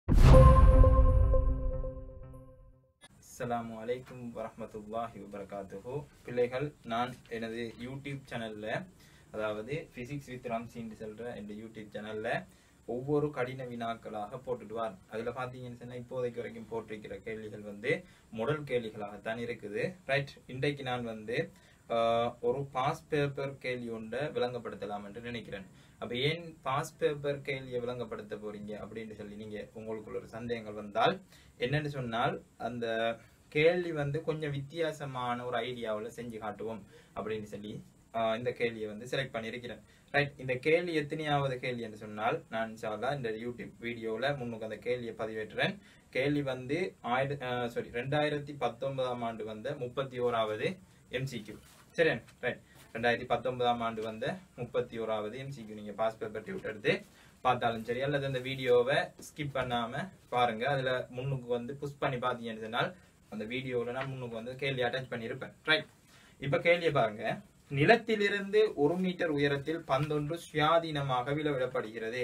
அஸ்ஸலாமு அலைக்கும் வரஹ்மத்துல்லாஹி வபரகாத்துஹு பிள்ளைகள் நான் எனது யூடியூப் சேனல்ல அதாவது பிசிக்ஸ் வித் ராம்சின்னு சொல்ற இந்த யூடியூப் சேனல்ல ஒவ்வொரு கடின வினாக்களாக போட்டுடுவார் அதுல பாத்தீங்கன்னு சொன்னா இப்போதைக்கு வரைக்கும் போட்டிருக்கிற கேள்விகள் வந்து முதல் கேள்விகளாகத்தான் இருக்குது ரைட் இன்றைக்கு நான் வந்து ஆஹ், ஒரு பாஸ் பேப்பர் கேள்வி ஒன்றை விளங்கப்படுத்தலாம் என்று நினைக்கிறேன் அப்ப ஏன் பாஸ் பேப்பர் கேள்வியை விளங்கப்படுத்த போறீங்க அப்படின்னு சொல்லி நீங்க உங்களுக்குள்ள ஒரு சந்தேகங்கள் வந்தால் என்னன்னு சொன்னால் அந்த கேள்வி வந்து கொஞ்சம் வித்தியாசமான ஒரு ஐடியாவில் செஞ்சு காட்டுவோம் அப்படின்னு சொல்லி ஆஹ், இந்த கேள்வியை வந்து செலக்ட் பண்ணியிருக்கிறேன் ரைட் இந்த கேள்வி எத்தனையாவது கேள்வி என்று சொன்னால் நான் இன்ஷால்லா இந்த யூடியூப் வீடியோவில் முன்னுக்கு அந்த கேள்வியை பதிவேற்றுறேன் கேள்வி வந்து ஆயிர சாரி ரெண்டாயிரத்தி பத்தொன்பதாம் ஆண்டு வந்த முப்பத்தி ஓராவது எம்சிக்யூ சரி ரைட் ரெண்டாயிரத்தி பத்தொன்பதாம் ஆண்டு வந்த முப்பத்தி ஓராவது எம்சிக்யூ நீங்க பாஸ் பேப்பர் டியூட் எடுத்து பார்த்தாலும் சரி அல்லது அந்த வீடியோவை ஸ்கிப் பண்ணாம பாருங்க அதுல முன்னுக்கு வந்து புஷ் பண்ணி பார்த்தீங்கன்னு சொன்னால் அந்த வீடியோவில் நான் முன்னுக்கு வந்து கேள்வி அட்டாச் பண்ணியிருப்பேன் ரைட் இப்ப கேள்வியை பாருங்க நிலத்திலிருந்து ஒரு மீட்டர் உயரத்தில் பந்தொன்று சுயாதீனமாக விளவிடப்படுகிறது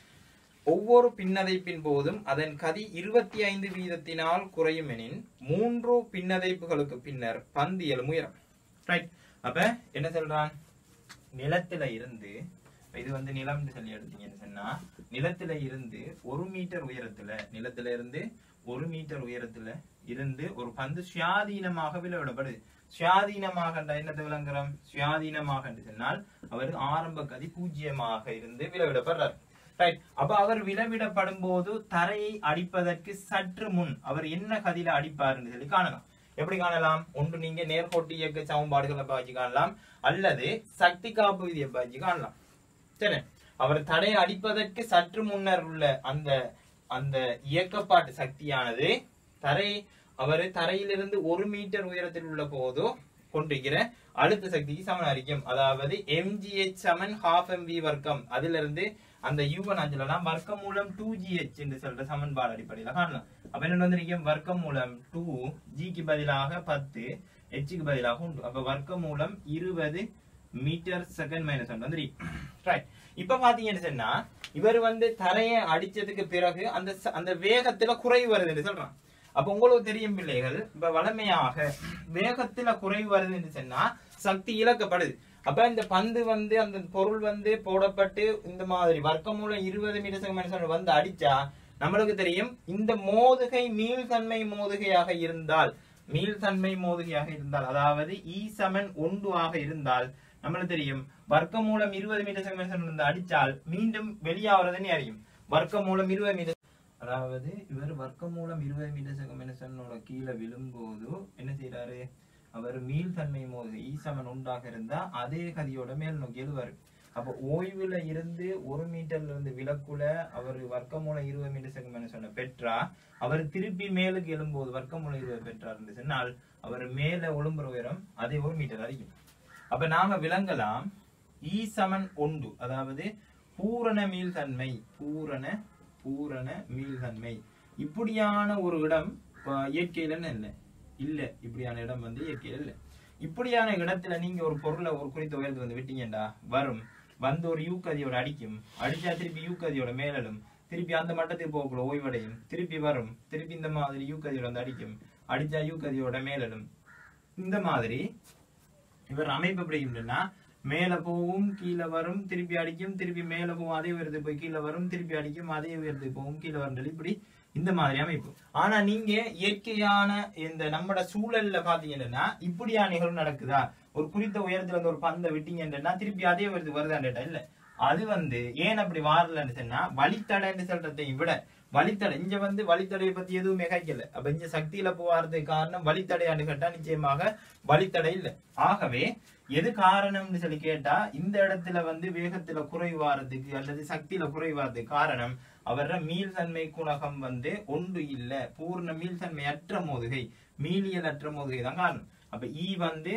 ஒவ்வொரு பின்னதைப்பின் போதும் அதன் கதி இருபத்தி ஐந்து வீதத்தினால் குறையும் எனின் மூன்று பின்னதைப்புகளுக்கு பின்னர் பந்து எழும் உயரம் ரைட் அப்ப என்ன சொல்றான் நிலத்துல இருந்து இது வந்து நிலம்னு சொல்லி எடுத்தீங்கன்னு சொன்னா நிலத்துல இருந்து ஒரு மீட்டர் உயரத்துல நிலத்துல இருந்து ஒரு மீட்டர் உயரத்துல இருந்து ஒரு பந்து சுயாதீனமாக விளவிடப்படுது சுயாதீனமாக என்னத்தை விளங்குறோம் சுயாதீனமாக என்று சொன்னால் அவர் ஆரம்ப கதி பூஜ்ஜியமாக இருந்து விளவிடப்படுறார் ரைட் அப்ப அவர் விளவிடப்படும் போது தரையை அடிப்பதற்கு சற்று முன் அவர் என்ன கதியில அடிப்பார்னு சொல்லி காணலாம் எப்படி காணலாம் ஒன்று நீங்க நேர்கோட்டு இயக்க சமன்பாடுகளை பாய்ச்சி காணலாம் அல்லது சக்தி காப்பு விதியை பாய்ச்சி காணலாம் சரி அவர் தடையை அடிப்பதற்கு சற்று முன்னர் உள்ள அந்த அந்த இயக்கப்பாட்டு சக்தியானது தரை அவர் தரையிலிருந்து ஒரு மீட்டர் உயரத்தில் உள்ள போதோ கொண்டிருக்கிற அழுத்த சக்திக்கு சமன் அரிக்கும் அதாவது எம்ஜிஹெச் சமன் ஹாஃப் எம்வி வர்க்கம் அதிலிருந்து அந்த யூவன் அஞ்சலாம் வர்க்கம் மூலம் டூ ஜிஹெச் என்று சொல்ற சமன்பாடு அடிப்படையில காணலாம் அப்ப என்ன வந்திருக்கும் வர்க்கம் மூலம் டூ ஜிக்கு பதிலாக பத்து ஹெச்சுக்கு பதிலாக உண்டு அப்ப வர்க்கம் மூலம் இருபது மீட்டர் செகண்ட் மைனஸ் ஒன் வந்து ரைட் இப்ப பாத்தீங்கன்னு சொன்னா இவர் வந்து தரையை அடிச்சதுக்கு பிறகு அந்த ச- அந்த வேகத்துல குறைவு வருதுன்னு சொல்றான் அப்ப உங்களுக்கு தெரியும் பிள்ளைகள் இப்ப வளமையாக வேகத்துல குறைவு வருதுன்னு சொன்னா சக்தி இழக்கப்படுது அப்ப இந்த பந்து வந்து அந்த பொருள் வந்து போடப்பட்டு இந்த மாதிரி வர்க்கம் மூலம் இருபது மீட்டர் செகண்ட் வந்து அடிச்சா நம்மளுக்கு தெரியும் இந்த மோதுகை மீள்தன்மை மோதுகையாக இருந்தால் மீள்தன்மை மோதுகையாக இருந்தால் அதாவது ஈ சமன் ஒன்று ஆக இருந்தால் நம்மளுக்கு தெரியும் வர்க்கம் மூலம் இருபது மீட்டர் செகண்ட் வந்து அடிச்சால் மீண்டும் வெளியாகிறதுன்னு அறியும் வர்க்கம் மூலம் இருபது மீட்டர் அதாவது இவர் வர்க்கம் மூலம் இருபது மீட்டர் செகண்ட் கீழே விழும்போது என்ன செய்யறாரு அவர் மீள்தன்மை மோது ஈசமன் உண்டாக இருந்தா அதே கதியோட மேல் நோக்கி எழுவாரு அப்ப ஓய்வுல இருந்து ஒரு மீட்டர்ல இருந்து விலக்குல அவர் வர்க்கமூலம் இருபது மீட்டர் செகண்ட் சொன்ன பெற்றா அவர் திருப்பி மேலுக்கு எழும்போது வர்க்கமூலம் இருபது பெற்றார் என்று சொன்னால் அவர் மேல ஒழும்புற உயரம் அதே ஒரு மீட்டர் அதிகம் அப்ப நாம விளங்கலாம் ஈ சமன் ஒன்று அதாவது பூரண மீள்தன்மை பூரண பூரண மீள்தன்மை இப்படியான ஒரு இடம் அஹ், இயற்கையில இல்லை இல்ல இப்படியான இடம் வந்து இயற்கையில இல்ல இப்படியான இடத்துல நீங்க ஒரு பொருளை ஒரு குறித்த உயரத்து வந்து விட்டீங்கடா வரும் வந்து ஒரு யூக்கதியோட அடிக்கும் அடிச்சா திருப்பி யூக்கதியோட மேலடும் திருப்பி அந்த மட்டத்துக்கு போகக்கூட ஓய்வடையும் திருப்பி வரும் திருப்பி இந்த மாதிரி யூக்கதியோட வந்து அடிக்கும் அடிச்சா யூக்கதியோட மேலடும் இந்த மாதிரி இவர் அமைப்பு எப்படி இருக்குன்னா மேல போகும் கீழே வரும் திருப்பி அடிக்கும் திருப்பி மேல போகும் அதே உயரத்துக்கு போய் கீழே வரும் திருப்பி அடிக்கும் அதே உயரத்துக்கு போகும் கீழே வரும் சொல்லி இப்படி இந்த மாதிரி அமைப்பு ஆனா நீங்க இயற்கையான இந்த நம்மட சூழல்ல பாத்தீங்கன்னா இப்படியா நிகழ்வு நடக்குதா ஒரு குறித்த உயரத்துல இருந்து ஒரு பந்தை விட்டீங்கன்னா திருப்பி அதே உயரத்துக்கு வருதாண்டா இல்ல அது வந்து ஏன் அப்படி வாரலன்னு சொன்னா வழித்தடைன்னு சொல்றதையும் விட வழித்தடை இங்க வந்து வழித்தடையை பத்தி எதுவுமே கைக்கல அப்ப இங்க சக்தியில போவாரதுக்கு காரணம் வழித்தடையான்னு கேட்டா நிச்சயமாக வழித்தடை இல்ல ஆகவே எது காரணம்னு சொல்லி கேட்டா இந்த இடத்துல வந்து வேகத்துல குறைவாரதுக்கு அல்லது சக்தியில குறைவாரதுக்கு காரணம் அவர மீள்தன்மை குணகம் வந்து ஒன்று இல்ல பூர்ண மீள்தன்மை அற்ற மோதுகை மீளியல் அற்ற மோதுகை தான் காரணம் அப்ப ஈ வந்து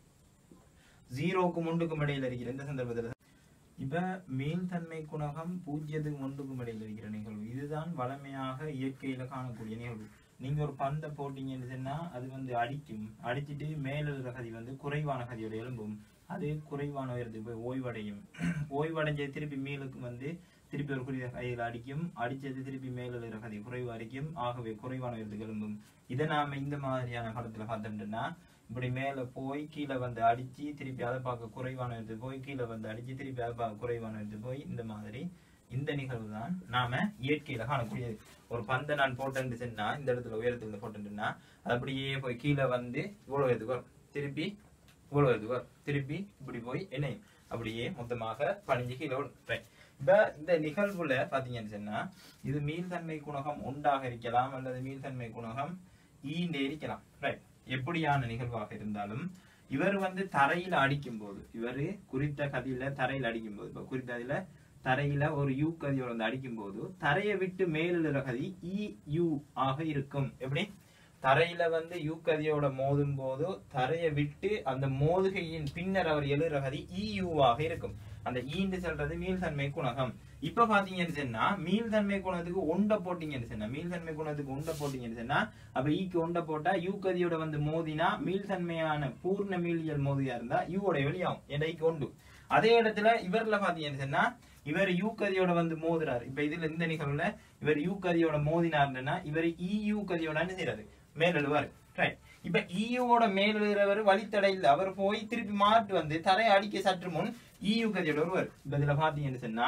ஜீரோக்கும் ஒன்றுக்கும் இடையில இருக்கிற இந்த சந்தர்ப்பத்துல இப்ப மீள்தன்மை குணகம் பூஜ்ஜியத்துக்கு ஒன்றுக்கும் இடையில இருக்கிற நிகழ்வு இதுதான் வளமையாக இயற்கையில காணக்கூடிய நிகழ்வு நீங்க ஒரு பந்தை போட்டீங்கன்னு சொன்னா அது வந்து அடிக்கும் அடிச்சிட்டு மேல இருக்கிற கதி வந்து குறைவான கதியோட எழும்பும் அது குறைவான உயரத்துக்கு போய் ஓய்வடையும் ஓய்வடைஞ்சது திருப்பி மேலுக்கு வந்து திருப்பி ஒரு குறித்த கையில் அடிக்கும் அடிச்சது திருப்பி மேல இருக்கிற கதி குறைவு அடிக்கும் ஆகவே குறைவான உயரத்துக்கு எழும்பும் இதை நாம இந்த மாதிரியான படத்துல பார்த்தோம்னா இப்படி மேல போய் கீழே வந்து அடிச்சு திருப்பி அதை பார்க்க குறைவான உயரத்துக்கு போய் கீழே வந்து அடிச்சு திருப்பி அதை பார்க்க குறைவான உயரத்துக்கு போய் இந்த மாதிரி இந்த நிகழ்வு தான் நாம இயற்கையில காணக்கூடியது ஒரு பந்தை நான் போட்டேன்னு சொன்னா இந்த இடத்துல உயரத்துல போட்டேன்னா அது அப்படியே போய் கீழே வந்து இவ்வளவு உயரத்துக்கு வரும் திருப்பி இவ்வளவு உயரத்துக்கு வரும் திருப்பி இப்படி போய் இணையும் அப்படியே மொத்தமாக பணிஞ்சு கீழே வரும் Right. இப்ப இந்த நிகழ்வுல பாத்தீங்கன்னு சொன்னா இது மீள்தன்மை குணகம் உண்டாக இருக்கலாம் அல்லது மீள்தன்மை குணகம் ஈண்டே இருக்கலாம் ரைட் எப்படியான நிகழ்வாக இருந்தாலும் இவர் வந்து தரையில அடிக்கும் போது இவர் குறித்த கதியில தரையில அடிக்கும் போது இப்ப குறித்த கதியில தரையில ஒரு யூ கதியோட வந்து அடிக்கும் போது தரையை விட்டு மேலுள்ள கதி இ யூ ஆக இருக்கும் எப்படி தரையில வந்து யூ கதியோட மோதும் போது தரையை விட்டு அந்த மோதுகையின் பின்னர் அவர் எழுற கதி இ ஆக இருக்கும் அந்த ஈண்டு சொல்றது மீள்தன்மை குணகம் இப்ப பாத்தீங்கன்னு சொன்னா மீள்தன்மை குணத்துக்கு ஒண்ட போட்டீங்கன்னு சொன்னா மீள்தன்மை குணத்துக்கு ஒண்ட போட்டீங்கன்னு சொன்னா அப்ப ஈக்கு ஒண்ட போட்டா யூ கதியோட வந்து மோதினா மீள்தன்மையான பூர்ண மீளியல் மோதியா இருந்தா யூவோட வெளியாகும் ஏன்னா ஈக்கு ஒண்டு அதே இடத்துல இவர்ல பாத்தீங்கன்னு சொன்னா இவர் யூ கதியோட வந்து மோதுறாரு இப்ப இதுல இந்த நிகழ்வுல இவர் யூ கதியோட மோதினாருன்னா இவர் இ யூ கதியோட என்ன செய்யறாரு மேலெழுவாரு ரைட் இப்ப இயூவோட மேலெழுகிறவர் வழித்தடை இல்ல அவர் போய் திருப்பி மாட்டு வந்து தரையை அடிக்க சற்று முன் இயூ கதியோட வருவார் இப்ப இதுல பாத்தீங்கன்னு சொன்னா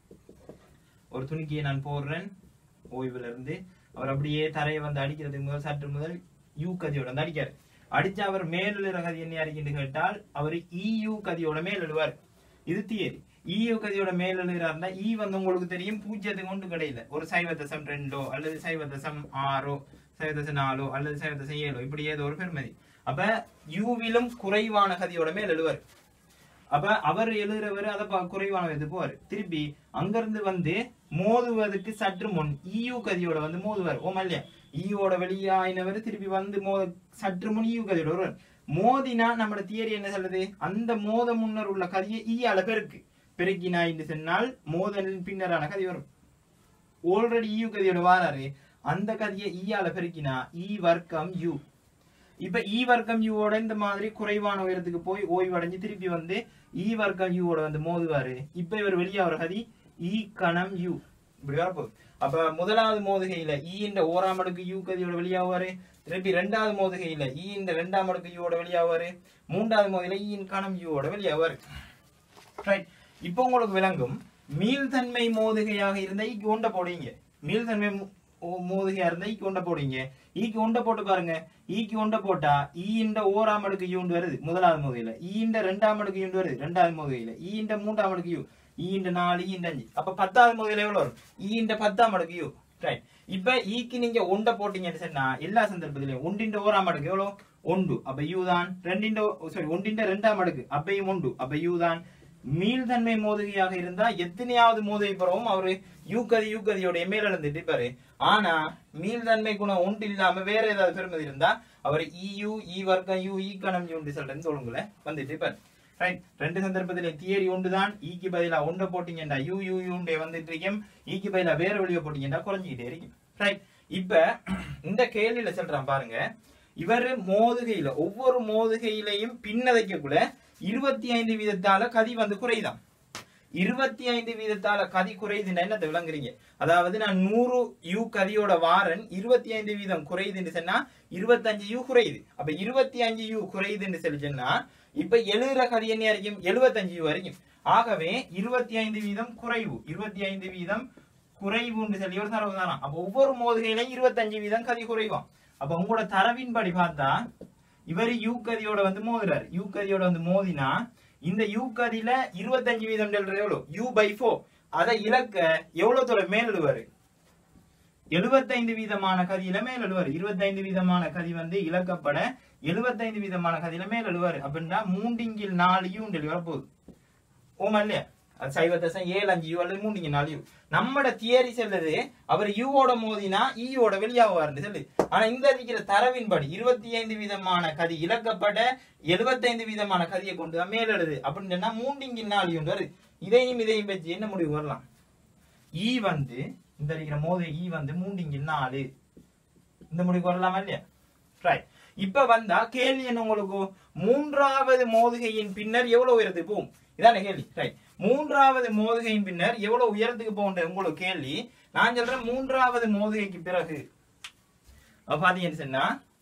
ஒரு துணிக்கையை நான் போடுறேன் ஓய்வுல இருந்து அவர் அப்படியே தரையை வந்து அடிக்கிறதுக்கு முதல் சற்று முதல் யூ கதியோட வந்து அடிக்காரு அடிச்சு அவர் மேலெழுற கதி என்ன அடிக்கின்னு கேட்டால் அவர் இயூ கதியோட மேல் எழுவார் இது தியரி இயூ கதியோட மேல் எழுகிறாருன்னா ஈ வந்து உங்களுக்கு தெரியும் பூஜ்ஜியத்துக்கு ஒன்று கிடையில ஒரு சைவ தசம் ரெண்டோ அல்லது சைவ தசம் ஆறோ சைவ தசம் நாலோ அல்லது சைவ தசம் ஏழோ இப்படி ஏதோ ஒரு பெருமதி அப்ப யூவிலும் குறைவான கதியோட மேல் எழுவார் அப்ப அவர் எழுதுறவர் அதை பா- குறைவான இது போவார் திருப்பி அங்கிருந்து வந்து மோதுவதற்கு சற்று முன் இயு கதியோட வந்து மோதுவார் ஓ இல்லையா ஈயோட வெளியாயினவர் திருப்பி வந்து மோத சற்று முன் ஈயு கதியோட வருவார் மோதினா நம்மளோட தியரி என்ன சொல்லுது அந்த மோத முன்னர் உள்ள கதியை ஈயால பெருக்கு பெருக்கினா என்று சொன்னால் மோதலின் பின்னரான கதி வரும் ஆல்ரெடி ஈயு கதியோட வாராரு அந்த கதியை ஈயால பெருக்கினா ஈ வர்க்கம் யூ இப்ப ஈ வர்க்கம் யூவோட இந்த மாதிரி குறைவான உயரத்துக்கு போய் ஓய்வடைஞ்சு திருப்பி வந்து ஈ வர்க்கம் யூவோட வந்து மோதுவாரு இப்ப இவர் வெளியாகிற கதி ஈ கணம் யூ இப்படி வரப்போகுது அப்ப முதலாவது மோதுகையில ஈ இந்த ஓராம் அடுக்கு யூ கதியோட வெளியாகுவாரு திருப்பி ரெண்டாவது மோதுகையில ஈ இந்த ரெண்டாம் அடுக்கு யூவோட வெளியாகுவாரு மூன்றாவது மோதுகையில ஈயின் கணம் யூவோட வெளியாகுவாரு ரைட் இப்போ உங்களுக்கு விளங்கும் மீள்தன்மை மோதுகையாக இருந்தா ஈக்கு ஒண்ட போடுவீங்க மீள்தன்மை மோ- ஓ- மோதுகையா இருந்தா ஈக்கு ஒண்ட போடுவீங்க ஈக்கு ஒண்ட போட்டு பாருங்க ஈக்கு ஒண்ட போட்டா ஈண்ட ஓராம் அடுக்கு யூண்டு வருது முதலாவது மோதுகையில ஈண்ட ரெண்டாம் அடுக்கு யூண்டு வருது ரெண்டாவது மோதுகையில ஈண்ட மூன்றாம் அடுக்கு யூ ஈண்ட நாலு ஈண்ட அஞ்சு அப்ப பத்தாவது மோதுகையில எவ்வளவு வரும் ஈண்ட பத்தாம் அடுக்கு யூ ரைட் இப்ப ஈக்கு நீங்க ஒண்ட போட்டீங்கன்னு சொன்னா எல்லா சந்தர்ப்பத்திலையும் ஒன்றின் ஓராம் அடுக்கு எவ்வளவு ஒன்று அப்ப யூ தான் ரெண்டின் சாரி ஒன்றின் ரெண்டாம் அடுக்கு அப்பையும் ஒன்று அப்ப யூ தான் மீள்தன்மை மோதுகையாக இருந்தா எத்தனையாவது மோதுகை பெறவும் அவரு யூகதி யூகதியோட மேல இருந்துட்டு இருப்பாரு ஆனா மீள்தன்மை குணம் ஒன்று இல்லாம வேற ஏதாவது பெருமதி இருந்தா அவர் இயு இ வர்க்கம் யூ ஈ கணம் யூ சொல்றேன்னு சொல்லுங்கள வந்துட்டு இருப்பாரு ரைட் ரெண்டு சந்தர்ப்பத்திலே தியரி ஒன்று தான் ஈக்கு பதிலா ஒன்றை போட்டீங்கடா யூ யூ யூண்டே வந்துட்டு இருக்கும் ஈக்கு பதிலா வேற வழியை போட்டீங்கடா குறைஞ்சிக்கிட்டே இருக்கும் ரைட் இப்ப இந்த கேள்வியில சொல்றான் பாருங்க இவர் மோதுகையில ஒவ்வொரு மோதுகையிலையும் பின்னதைக்கக்குள்ள இருபத்தி ஐந்து வீதத்தால கதி வந்து குறைதான் இருபத்தி ஐந்து வீதத்தால கதி குறையுதுன்னா என்னத்தை விளங்குறீங்க அதாவது நான் நூறு யூ கதியோட வாரன் இருபத்தி ஐந்து வீதம் குறையுதுன்னு சொன்னா இருபத்தஞ்சு யூ குறையுது அப்ப இருபத்தி அஞ்சு யூ குறையுதுன்னு சொல்லி சொன்னா இப்ப எழுதுற கதி என்ன வரைக்கும் எழுபத்தஞ்சு யூ வரைக்கும் ஆகவே இருபத்தி ஐந்து வீதம் குறைவு இருபத்தி ஐந்து வீதம் குறைவுன்னு சொல்லி ஒரு தரவு தானா அப்ப ஒவ்வொரு மோதுகையிலையும் இருபத்தஞ்சு வீதம் கதி குறைவாம் அப்ப உங்களோட தரவின்படி பார்த்தா இவர் யூகதியோட வந்து மோதுறாரு யூகதியோட வந்து மோதினா இந்த யூகதியில இருபத்தஞ்சு வீதம் சொல்றது எவ்வளவு யூ பை ஃபோர் அதை இலக்க எவ்வளவு தொலை மேல் எழுவாரு எழுபத்தைந்து வீதமான கதியில மேல் எழுவாரு இருபத்தைந்து வீதமான கதி வந்து இழக்கப்பட எழுபத்தைந்து வீதமான கதியில மேல் எழுவாரு அப்படின்னா மூண்டிங்கில் நாலு யூ வரப்போகுது ஓமா இல்லையா அது சைவ தசம் ஏழு அஞ்சு யூ அல்லது மூணுங்க நாலு யூ நம்மட தியரி சொல்லுது அவர் யூவோட மோதினா ஈயோட வெளியாகுவார்னு சொல்லு ஆனா இந்த இருக்கிற தரவின்படி இருபத்தி ஐந்து வீதமான கதி இழக்கப்பட எழுபத்தைந்து வீதமான கதியை கொண்டு தான் மேலெழுது அப்படின்னு சொன்னா மூண்டிங்கின் நாலு யூ வருது இதையும் இதையும் வச்சு என்ன முடிவு வரலாம் ஈ வந்து இந்த இருக்கிற மோதி ஈ வந்து மூண்டிங்கில் நாலு இந்த முடிவுக்கு வரலாமா இல்லையா ரைட் இப்ப வந்தா கேள்வி என்ன உங்களுக்கு மூன்றாவது மோதுகையின் பின்னர் எவ்வளவு உயரத்துக்கு போகும் இதான கேள்வி ரைட் மூன்றாவது மோதுகையின் பின்னர் எவ்வளவு உயரத்துக்கு போகுன்ற உங்களுக்கு கேள்வி நான் சொல்றேன் மூன்றாவது மோதுகைக்கு பிறகு அப்ப பாத்தீங்கன்னு சொன்னா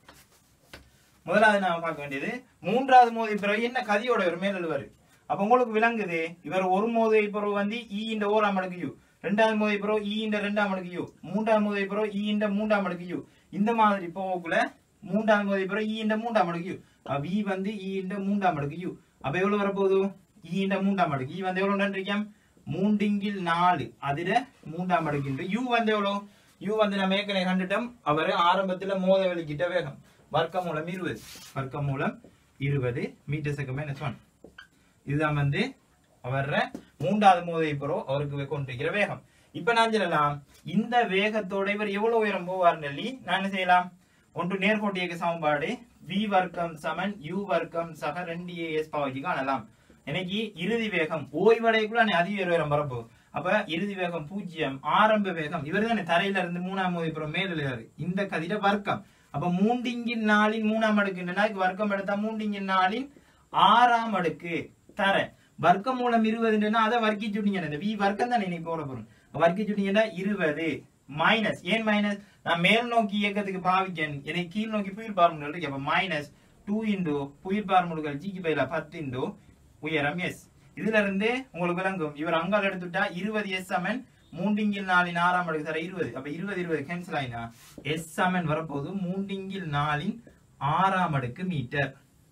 முதலாவது நாம பார்க்க வேண்டியது மூன்றாவது மோதி பிறகு என்ன கதியோட ஒரு மேல் எழுவாரு அப்ப உங்களுக்கு விளங்குது இவர் ஒரு மோதை பிறகு வந்து ஈ இந்த ஓராம் அடுக்கு யூ ரெண்டாவது மோதை பிறகு ஈ இந்த ரெண்டாம் அடுக்கு யூ மூன்றாவது மோதை பிறகு ஈ இந்த மூன்றாம் அடுக்கு யூ இந்த மாதிரி போகக்குள்ள மூன்றாவது மோதை பிறகு ஈ இந்த மூன்றாம் அடுக்கு யூ அப்ப ஈ வந்து ஈ இந்த மூன்றாம் அடுக்கு யூ அப்ப எவ்வளவு வரப்போகுது ஈ இந்த மூன்றாம் அடுக்கு ஈ வந்து எவ்வளவு நன்றிக்கம் மூண்டிங்கில் நாலு அதுல மூன்றாம் அடுக்கு யூ வந்து எவ்வளவு யூ வந்து நம்ம ஏற்கனவே கண்டுட்டோம் அவர் ஆரம்பத்துல மோத வெளிக்கிட்ட வேகம் வர்க்க மூலம் இருபது வர்க்க மூலம் இருபது மீட்டர் செகண்ட் மைனஸ் ஒன் இதுதான் வந்து அவர மூன்றாவது மோதை புறோ அவருக்கு கொண்டிருக்கிற வேகம் இப்ப நான் சொல்லலாம் இந்த வேகத்தோட இவர் எவ்வளவு உயரம் போவார் சொல்லி நான் என்ன செய்யலாம் ஒன்று நேர்கோட்டு இயக்க சமன்பாடு v வர்க்கம் சமன் u வர்க்கம் சக ரெண்டு ஏஎஸ் பாவகி காணலாம் எனக்கு இறுதி வேகம் ஓய்வடைக்குள்ள அதிக உயரம் வரப்போ அப்ப இறுதி வேகம் பூஜ்ஜியம் ஆரம்ப வேகம் இவர் தானே தரையில இருந்து மூணாம் மோதிப்புறம் மேல் எழுதாரு இந்த கதிர வர்க்கம் அப்ப மூண்டிங்கின் நாளின் மூணாம் அடுக்குன்னா வர்க்கம் எடுத்தா மூண்டிங்கின் நாளின் ஆறாம் அடுக்கு தர வர்க்கம் மூலம் இருபதுன்னா அதை வர்க்கி சுட்டிங்க இந்த வி வர்க்கம் தானே இன்னைக்கு போட போறோம் வர்க்கி சுட்டிங்கன்னா இருபது மைனஸ் ஏன் மைனஸ் நான் மேல் நோக்கி இயக்கத்துக்கு பாவிக்கன் எனக்கு கீழ் நோக்கி புயிர் பார்முடல் இருக்கு அப்ப மைனஸ் டூ இன்டூ புயிர் பார்முடுகள் ஜிக்கு பயில பத்து இன்டூ உயரம் எஸ் இதுல இருந்து உங்களுக்கு விளங்கும் இவர் அங்கால் எடுத்துட்டா இருபது எஸ் சமன் மூண்டிங்கில் நாலின் ஆறாம் அடுக்கு தர இருபது அப்ப இருபது இருபது கேன்சல் ஆயினா எஸ் சமன் வரப்போது மூண்டிங்கில் நாலின் ஆறாம் அடுக்கு மீட்டர்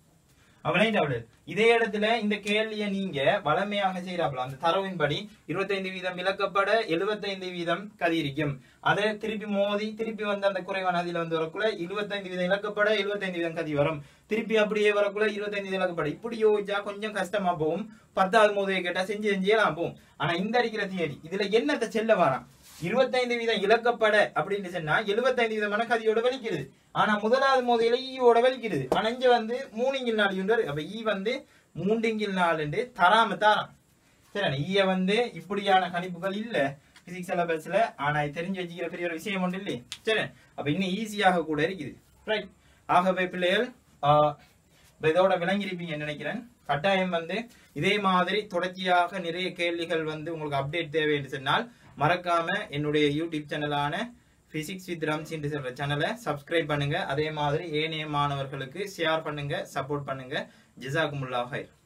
அவளை இதே இடத்துல இந்த கேள்வியை நீங்க வளமையாக செய்யறாப்ல அந்த தரவின்படி இருபத்தைந்து வீதம் விளக்கப்பட எழுபத்தைந்து வீதம் கதிரிக்கும் அதை திருப்பி மோதி திருப்பி வந்து அந்த குறைவான அதில வந்து வரக்குள்ள இருபத்தைந்து வீதம் இழக்கப்பட எழுபத்தைந்து வீதம் கதி வரும் திருப்பி அப்படியே வரக்குள்ள இருபத்தைந்து வீதம் இழக்கப்பட இப்படி யோசிச்சா கொஞ்சம் கஷ்டமா போகும் பத்தாவது மோதியை கேட்டா செஞ்சு செஞ்சேலாம் போகும் ஆனா இந்த அடிக்கிற தியரி இதுல என்னத்தை செல்ல வரான் இருபத்தைந்து வீதம் இழக்கப்பட அப்படின்னு சொன்னா எழுபத்தைந்து வீதமான கதியோட வலிக்கிறது ஆனா முதலாவது மோதியில ஈயோட வலிக்கிறது ஆனா இங்க வந்து மூணிங்கில் நாலு யூனிட் அப்ப ஈ வந்து மூண்டிங்கில் நாலுண்டு தராம தாராம் சரி ஈய வந்து இப்படியான கணிப்புகள் இல்ல பிசிக்ஸ் சிலபஸ்ல ஆனா இது தெரிஞ்சு வச்சுக்கிற பெரிய ஒரு விஷயம் ஒன்று இல்லையே சரி அப்ப இன்னும் ஈஸியாக கூட இருக்குது ரைட் ஆகவே பிள்ளைகள் ஆஹ், இப்ப இதோட விளங்கியிருப்பீங்கன்னு நினைக்கிறேன் கட்டாயம் வந்து இதே மாதிரி தொடர்ச்சியாக நிறைய கேள்விகள் வந்து உங்களுக்கு அப்டேட் தேவை என்று சொன்னால் மறக்காம என்னுடைய யூடியூப் சேனலான பிசிக்ஸ் வித் ரம்ஸ் என்று சொல்ற சேனலை சப்ஸ்கிரைப் பண்ணுங்க அதே மாதிரி ஏனைய மாணவர்களுக்கு ஷேர் பண்ணுங்க சப்போர்ட் பண்ணுங்க ஜிசாக்குமுல்லா ஹைர்